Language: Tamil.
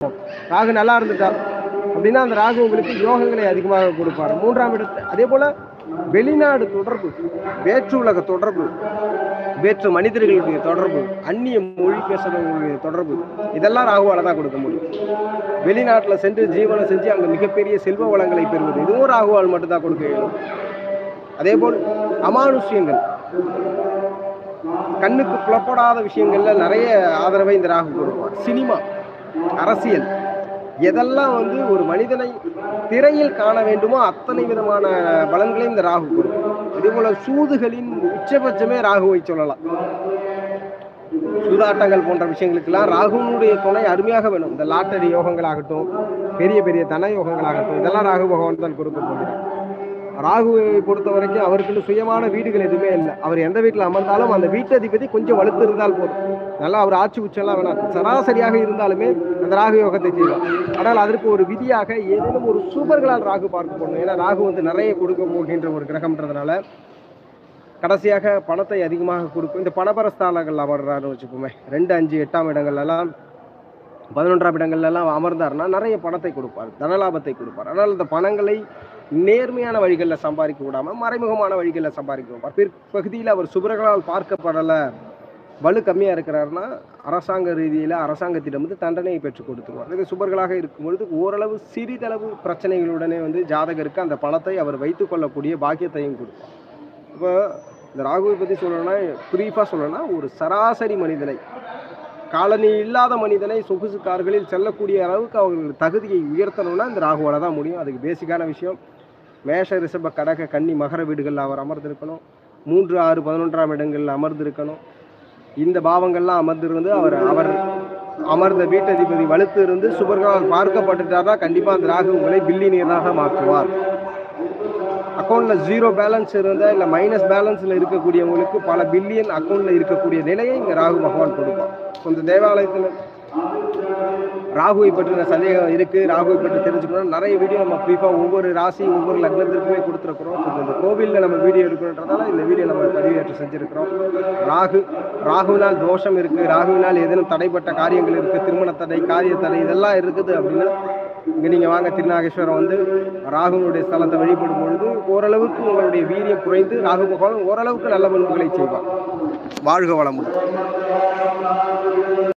ராகு நல்லா இருந்துட்டா அப்படின்னா அந்த ராகு உங்களுக்கு யோகங்களை அதிகமாக கொடுப்பார் மூன்றாம் இடத்து அதே போல வெளிநாடு தொடர்பு வேற்று உலக தொடர்பு வேற்று மனிதர்களுடைய தொடர்பு அந்நிய மொழி பேசுறவங்களுடைய தொடர்பு இதெல்லாம் ராகுவால தான் கொடுக்க முடியும் வெளிநாட்டில் சென்று ஜீவனம் செஞ்சு அங்கே மிகப்பெரிய செல்வ வளங்களை பெறுவது இதுவும் ராகுவால் மட்டும்தான் கொடுக்க இயலும் அதே போல் அமானுஷ்யங்கள் கண்ணுக்கு புலப்படாத விஷயங்கள்ல நிறைய ஆதரவை இந்த ராகு கொடுப்பார் சினிமா அரசியல் எதெல்லாம் வந்து ஒரு மனிதனை திரையில் காண வேண்டுமோ அத்தனை விதமான பலன்களையும் இந்த ராகு கொடுக்கும் இதே போல சூதுகளின் உச்சபட்சமே ராகுவை சொல்லலாம் சூதாட்டங்கள் போன்ற விஷயங்களுக்கெல்லாம் ராகுனுடைய துணை அருமையாக வேணும் இந்த லாட்டரி யோகங்களாகட்டும் பெரிய பெரிய தன யோகங்களாகட்டும் இதெல்லாம் ராகு பகவான் தான் கொடுக்க போகிறார் ராகுவை பொறுத்த வரைக்கும் அவருக்குன்னு சுயமான வீடுகள் எதுவுமே இல்லை அவர் எந்த வீட்டில் அமர்ந்தாலும் அந்த வீட்டதிபதி கொஞ்சம் வலுத்து இருந்தால் போதும் நல்லா அவர் ஆட்சி உச்சம்லாம் வேணாம் சராசரியாக இருந்தாலுமே அந்த ராகு யோகத்தை செய்வார் ஆனால் அதற்கு ஒரு விதியாக ஏதேனும் ஒரு சூப்பர்களால் ராகு பார்க்க போகணும் ஏன்னா ராகு வந்து நிறைய கொடுக்க போகின்ற ஒரு கிரகம்ன்றதுனால கடைசியாக பணத்தை அதிகமாக கொடுக்கும் இந்த பணபரஸ்தானங்கள் அமர்றாருன்னு வச்சுப்போமே ரெண்டு அஞ்சு எட்டாம் இடங்கள்லாம் பதினொன்றாம் இடங்கள்லாம் அமர்ந்தாருன்னா நிறைய பணத்தை கொடுப்பார் தனலாபத்தை கொடுப்பார் ஆனால் அந்த பணங்களை நேர்மையான வழிகளில் சம்பாதிக்க விடாம மறைமுகமான வழிகளில் சம்பாதிக்க வைப்பார் பிற்பகுதியில் அவர் சுபர்களால் பார்க்கப்படலை வலு கம்மியாக இருக்கிறாருன்னா அரசாங்க ரீதியில் அரசாங்கத்திடம் வந்து தண்டனையை பெற்றுக் கொடுத்துருவார் இது சுபர்களாக இருக்கும் பொழுது ஓரளவு சிறிதளவு பிரச்சனைகளுடனே வந்து ஜாதகருக்கு அந்த பணத்தை அவர் வைத்துக் கொள்ளக்கூடிய பாக்கியத்தையும் கொடுப்பார் இப்போ இந்த ராகுவை பற்றி சொல்லணும்னா ப்ரீஃபாக சொல்லணும்னா ஒரு சராசரி மனிதனை காலனி இல்லாத மனிதனை சொகுசு கார்களில் செல்லக்கூடிய அளவுக்கு அவர்கள் தகுதியை உயர்த்தணும்னா இந்த ராகுவால தான் முடியும் அதுக்கு பேசிக்கான விஷயம் மேஷ ரிஷப கடக கன்னி மகர வீடுகளில் அவர் அமர்ந்திருக்கணும் மூன்று ஆறு பதினொன்றாம் இடங்களில் அமர்ந்திருக்கணும் இந்த பாவங்கள்லாம் அமர்ந்திருந்து அவர் அவர் அமர்ந்த வீட்டதிபதி வலுத்து இருந்து சுபர்களால் பார்க்கப்பட்டுட்டார்னா கண்டிப்பாக அந்த ராகு உங்களை பில்லினியராக மாற்றுவார் அக்கௌண்ட்டில் ஜீரோ பேலன்ஸ் இருந்தால் இல்லை மைனஸ் பேலன்ஸில் இருக்கக்கூடியவங்களுக்கு பல பில்லியன் அக்கௌண்ட்டில் இருக்கக்கூடிய நிலையை இங்கே ராகு பகவான் கொடுப்பான் ஸோ இந்த தேவாலயத்தில் ராகுவை பற்றின சந்தேகம் இருக்குது ராகுவை பற்றி தெரிஞ்சுக்கணும் நிறைய வீடியோ நம்ம ப்ரீஃபாக ஒவ்வொரு ராசி ஒவ்வொரு லக்னத்திற்குமே கொடுத்துருக்குறோம் ஸோ இந்த கோவிலில் நம்ம வீடியோ எடுக்கணுன்றதால இந்த வீடியோ நம்ம பதிவேற்றம் செஞ்சுருக்கிறோம் ராகு ராகுவினால் தோஷம் இருக்குது ராகுவினால் ஏதேனும் தடைப்பட்ட காரியங்கள் இருக்குது திருமண தடை காரிய தடை இதெல்லாம் இருக்குது அப்படின்னா இங்கே நீங்கள் வாங்க திருநாகேஸ்வரம் வந்து ராகுனுடைய ஸ்தலத்தை வழிபடும் பொழுது ஓரளவுக்கு உங்களுடைய வீரியம் குறைந்து ராகு பகவான் ஓரளவுக்கு நல்ல பண்புகளை செய்வார் வாழ்க வளமுடன்